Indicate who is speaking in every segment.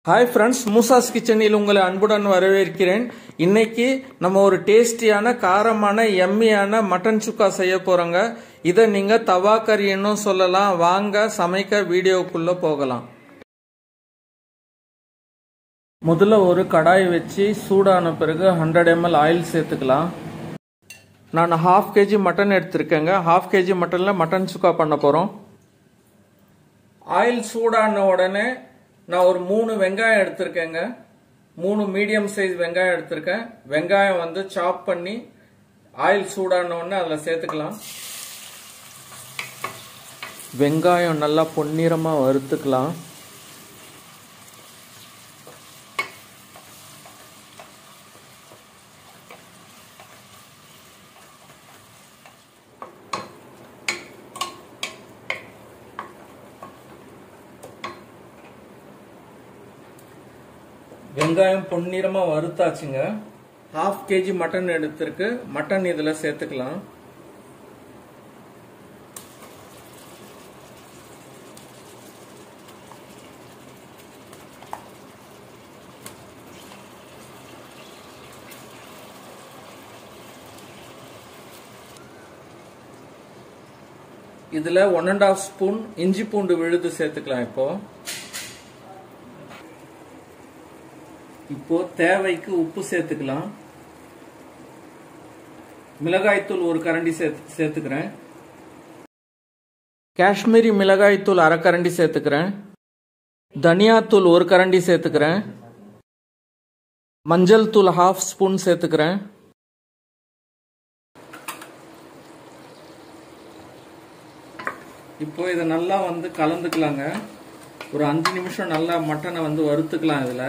Speaker 1: hi friends மூசாஸ் கிச்சனில் உங்களை அன்புடன் வரவேற்கிறேன் இன்னைக்கு நம்ம ஒரு டேஸ்டியான காரமான எம்மியான மட்டன் சுக்கா செய்ய போறோங்க இதை நீங்க தவா கறின்னு சொல்லலாம் வாங்க சமைக்க வீடியோக்குள்ள போகலாம் முதல்ல ஒரு கடாய் வச்சு சூடான பிறகு ஹண்ட்ரட் எம்எல் ஆயில் சேர்த்துக்கலாம் நான் ஹாஃப் கேஜி மட்டன் எடுத்திருக்கேங்க ஹாஃப் கேஜி மட்டனில் மட்டன் சுக்கா பண்ண போகிறோம் ஆயில் சூடான உடனே நான் ஒரு மூணு வெங்காயம் எடுத்திருக்கேங்க மூணு மீடியம் சைஸ் வெங்காயம் எடுத்திருக்கேன் வெங்காயம் வந்து சாப் பண்ணி ஆயில் சூடான உடனே அதில் சேர்த்துக்கலாம் வெங்காயம் நல்லா பொன்னிறமாக வறுத்துக்கலாம் வெங்காயம் பொன்னிறமாக வறுத்தாச்சுங்க ஹாஃப் கேஜி மட்டன் எடுத்திருக்கு மட்டன் இதில் சேர்த்துக்கலாம் இதுல ஒன் அண்ட் ஆஃப் ஸ்பூன் இஞ்சி பூண்டு விழுது சேர்த்துக்கலாம் இப்போ இப்போ தேவைக்கு உப்பு சேர்த்துக்கலாம் மிளகாய்த்தூள் ஒரு கரண்டி சேர்த்து சேர்த்துக்கிறேன் காஷ்மீரி மிளகாய்த்தூள் அரை கரண்டி சேர்த்துக்கிறேன் தனியாத்தூள் ஒரு கரண்டி சேர்த்துக்கிறேன் மஞ்சள் தூள் ஹாஃப் ஸ்பூன் சேர்த்துக்கிறேன் இப்போ இதை நல்லா வந்து கலந்துக்கலாங்க ஒரு அஞ்சு நிமிஷம் நல்லா மட்டனை வந்து வறுத்துக்கலாம் இதில்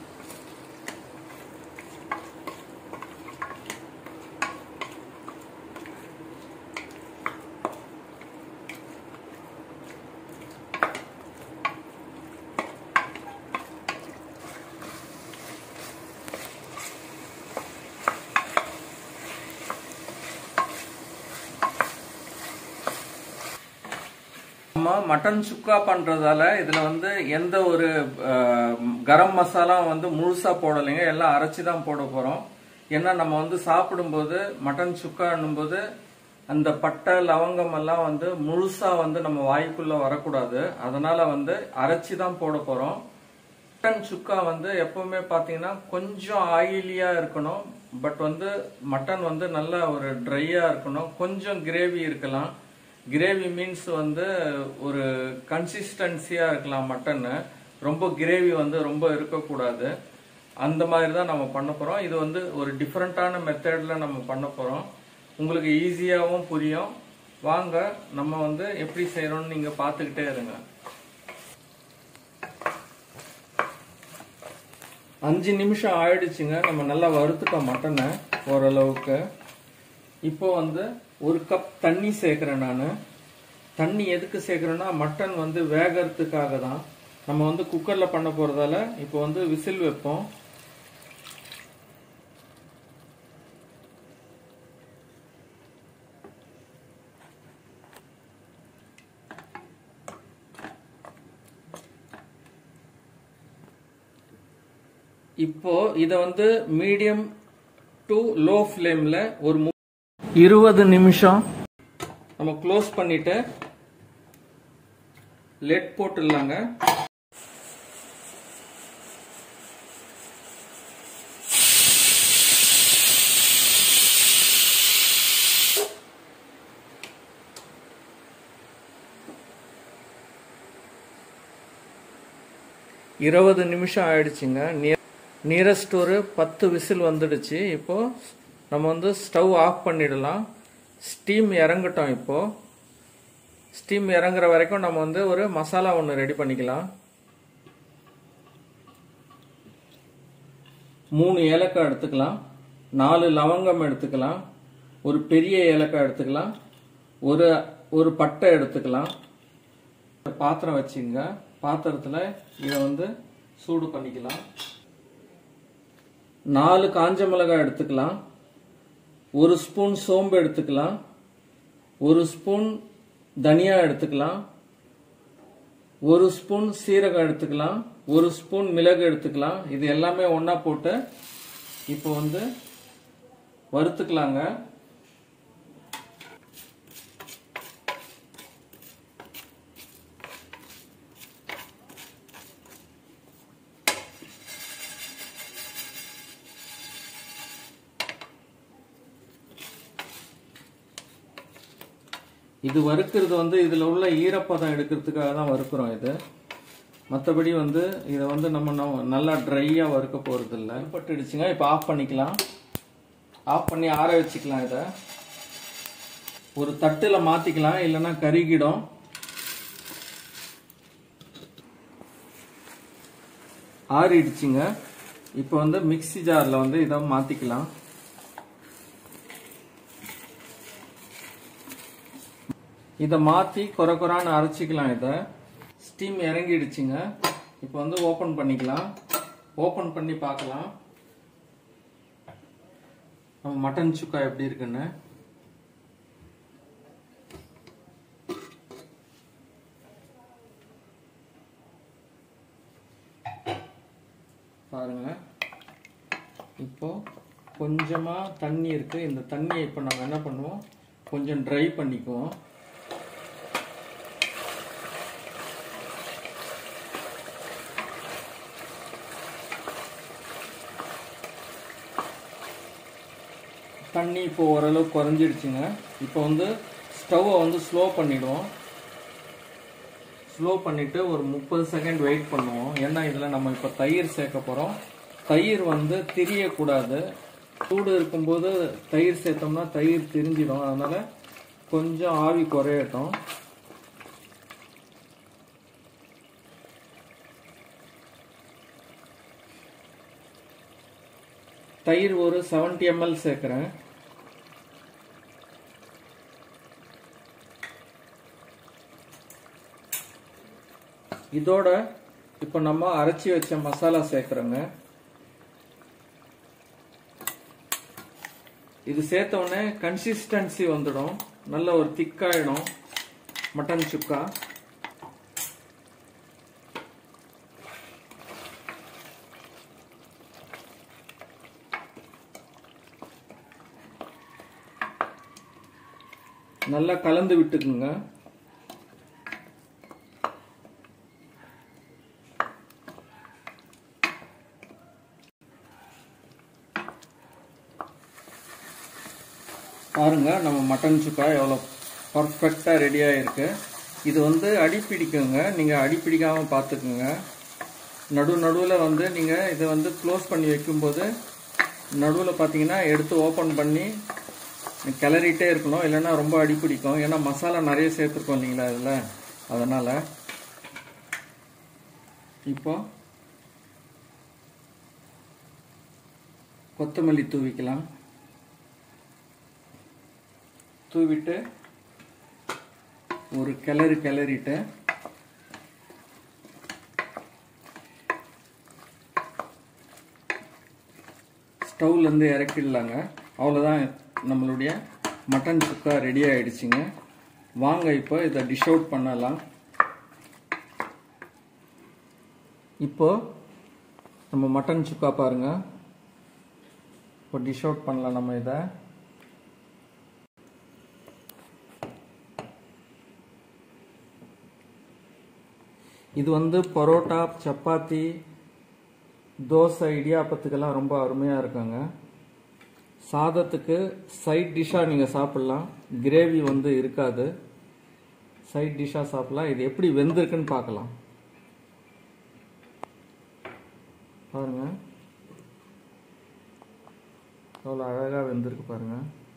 Speaker 1: நம்ம மட்டன் சுக்கா பண்றதால இதுல வந்து எந்த ஒரு கரம் மசாலா வந்து முழுசா போடலைங்க எல்லாம் அரைச்சி தான் போட போறோம் ஏன்னா நம்ம வந்து சாப்பிடும்போது மட்டன் சுக்கான்னும் போது அந்த பட்டை லவங்கம் எல்லாம் வந்து முழுசா வந்து நம்ம வாய்க்குள்ள வரக்கூடாது அதனால வந்து அரைச்சி தான் போட போறோம் மட்டன் சுக்கா வந்து எப்பவுமே பாத்தீங்கன்னா கொஞ்சம் ஆயிலியா இருக்கணும் பட் வந்து மட்டன் வந்து நல்லா ஒரு ட்ரையா இருக்கணும் கொஞ்சம் கிரேவி இருக்கலாம் கிரேவி மீன்ஸ் வந்து ஒரு கன்சிஸ்டன்சியா இருக்கலாம் மட்டன் ரொம்ப கிரேவி வந்து ரொம்ப இருக்கக்கூடாது அந்த மாதிரி தான் நம்ம பண்ண போறோம் இது வந்து ஒரு டிஃப்ரெண்டான மெத்தட்ல நம்ம பண்ண போறோம் உங்களுக்கு ஈஸியாகவும் புரியும் வாங்க நம்ம வந்து எப்படி செய்யறோம்னு நீங்க பார்த்துக்கிட்டே இருங்க அஞ்சு நிமிஷம் ஆயிடுச்சுங்க நம்ம நல்லா வறுத்துட்டோம் மட்டனை ஓரளவுக்கு இப்போ வந்து ஒரு கப் தண்ணி சேர்க்குறேன் நான் தண்ணி எதுக்கு சேர்க்குறேன்னா மட்டன் வந்து வேகிறதுக்காக தான் நம்ம வந்து குக்கரில் பண்ண போகிறதால இப்போ வந்து விசில் வைப்போம் இப்போ இதை வந்து மீடியம் டு லோ ஃப்ளேமில் ஒரு இருபது நிமிஷம் நம்ம க்ளோஸ் பண்ணிட்டு லெட் போட்டுடலாங்க இருபது நிமிஷம் ஆயிடுச்சுங்க நியரஸ்ட் ஒரு பத்து விசில் வந்துடுச்சு இப்போ நம்ம வந்து ஸ்டவ் ஆஃப் பண்ணிடலாம் ஸ்டீம் இறங்கட்டும் இப்போ ஸ்டீம் இறங்குற வரைக்கும் நம்ம வந்து ஒரு மசாலா ஒன்று ரெடி பண்ணிக்கலாம் மூணு ஏலக்காய் எடுத்துக்கலாம் நாலு லவங்கம் எடுத்துக்கலாம் ஒரு பெரிய ஏலக்காய் எடுத்துக்கலாம் ஒரு ஒரு பட்டை எடுத்துக்கலாம் பாத்திரம் வச்சுங்க பாத்திரத்தில் இதை வந்து சூடு பண்ணிக்கலாம் நாலு காஞ்ச மிளகாய் எடுத்துக்கலாம் ஒரு ஸ்பூன் சோம்பு எடுத்துக்கலாம் ஒரு ஸ்பூன் தனியா எடுத்துக்கலாம் ஒரு ஸ்பூன் சீரகம் எடுத்துக்கலாம் ஒரு ஸ்பூன் மிளகு எடுத்துக்கலாம் இது எல்லாமே ஒன்றா போட்டு இப்போ வந்து வறுத்துக்கலாங்க இது வறுக்கிறது வந்து இதில் உள்ள ஈரப்பதம் எடுக்கிறதுக்காக தான் வறுக்கிறோம் இது மற்றபடி வந்து இதை வந்து நம்ம ந- நல்லா ட்ரையாக வறுக்க போகிறது இல்லை பட்டுடுச்சுங்க இப்போ ஆஃப் பண்ணிக்கலாம் ஆஃப் பண்ணி ஆற வச்சுக்கலாம் இதை ஒரு தட்டில் மாற்றிக்கலாம் இல்லைன்னா கருகிடும் ஆறிடுச்சுங்க இப்போ வந்து மிக்ஸி ஜாரில் வந்து இதை மாற்றிக்கலாம் இதை மாற்றி குறை குறான்னு அரைச்சிக்கலாம் இதை ஸ்டீம் இறங்கிடுச்சுங்க இப்போ வந்து ஓப்பன் பண்ணிக்கலாம் ஓப்பன் பண்ணி பார்க்கலாம் நம்ம மட்டன் சுக்கா எப்படி இருக்குன்னு பாருங்க இப்போ கொஞ்சமா தண்ணி இருக்கு இந்த தண்ணியை இப்போ நம்ம என்ன பண்ணுவோம் கொஞ்சம் ட்ரை பண்ணிக்குவோம் தண்ணி இப்போ ஓரளவு குறைஞ்சிடுச்சுங்க இப்போ வந்து ஸ்டவ்வை வந்து ஸ்லோ பண்ணிடுவோம் ஸ்லோ பண்ணிட்டு ஒரு முப்பது செகண்ட் வெயிட் பண்ணுவோம் ஏன்னா இதில் நம்ம இப்போ தயிர் சேர்க்க போகிறோம் தயிர் வந்து திரியக்கூடாது சூடு இருக்கும்போது தயிர் சேர்த்தோம்னா தயிர் திரிஞ்சிடும் அதனால கொஞ்சம் ஆவி குறையட்டும் தயிர் ஒரு 70 எம்எல் சேர்க்குறேன் இதோட இப்போ நம்ம அரைச்சி வச்ச மசாலா சேர்க்குறோங்க இது சேர்த்த உடனே கன்சிஸ்டன்சி வந்துடும் நல்ல ஒரு திக்காயிடும் மட்டன் சுக்கா நல்லா கலந்து விட்டுக்குங்க பாருங்க நம்ம மட்டன் சுக்கா எவ்வளோ பர்ஃபெக்டாக ரெடியாக இருக்கு இது வந்து அடிப்பிடிக்குங்க நீங்கள் அடிப்பிடிக்காமல் பார்த்துக்குங்க நடு நடுவில் வந்து நீங்கள் இதை வந்து க்ளோஸ் பண்ணி வைக்கும்போது நடுவில் பார்த்தீங்கன்னா எடுத்து ஓப்பன் பண்ணி கிளறிட்டே இருக்கணும் இல்லைன்னா ரொம்ப அடிப்பிடிக்கும் ஏன்னா மசாலா நிறைய சேர்த்துருக்கோம் இல்லைங்களா இதில் அதனால் இப்போ கொத்தமல்லி தூவிக்கலாம் தூவிட்டு ஒரு கிளறு கிளறிட்டு ஸ்டவ்லேருந்து இறக்கிடலாங்க அவ்வளோதான் நம்மளுடைய மட்டன் சுக்கா ரெடி ஆயிடுச்சுங்க வாங்க இப்போ இதை டிஷ் அவுட் பண்ணலாம் இப்போ நம்ம மட்டன் சுக்கா பாருங்க இப்போ டிஷ் அவுட் பண்ணலாம் நம்ம இதை இது வந்து பரோட்டா சப்பாத்தி தோசை இடியாப்பத்துக்கெல்லாம் ரொம்ப அருமையாக இருக்குங்க சாதத்துக்கு சைட் டிஷ்ஷாக நீங்கள் சாப்பிட்லாம் கிரேவி வந்து இருக்காது சைட் டிஷ்ஷாக சாப்பிட்லாம் இது எப்படி வெந்திருக்குன்னு பார்க்கலாம் பாருங்க எவ்வளோ அழகாக வெந்திருக்கு பாருங்க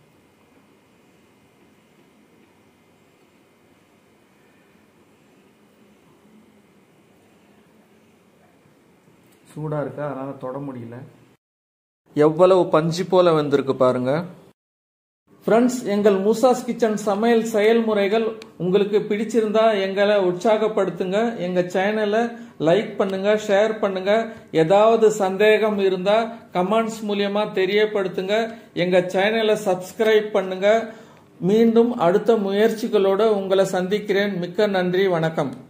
Speaker 1: சூடாக இருக்கு அதனால் தொட முடியல எவ்வளவு பஞ்சு போல வந்திருக்கு பாருங்க ஃப்ரெண்ட்ஸ் எங்கள் மூசாஸ் கிச்சன் சமையல் செயல்முறைகள் உங்களுக்கு பிடிச்சிருந்தா எங்களை உற்சாகப்படுத்துங்க எங்க சேனலை லைக் பண்ணுங்க ஷேர் பண்ணுங்க ஏதாவது சந்தேகம் இருந்தா கமெண்ட்ஸ் மூலியமா தெரியப்படுத்துங்க எங்க சேனலை சப்ஸ்கிரைப் பண்ணுங்க மீண்டும் அடுத்த முயற்சிகளோட உங்களை சந்திக்கிறேன் மிக்க நன்றி வணக்கம்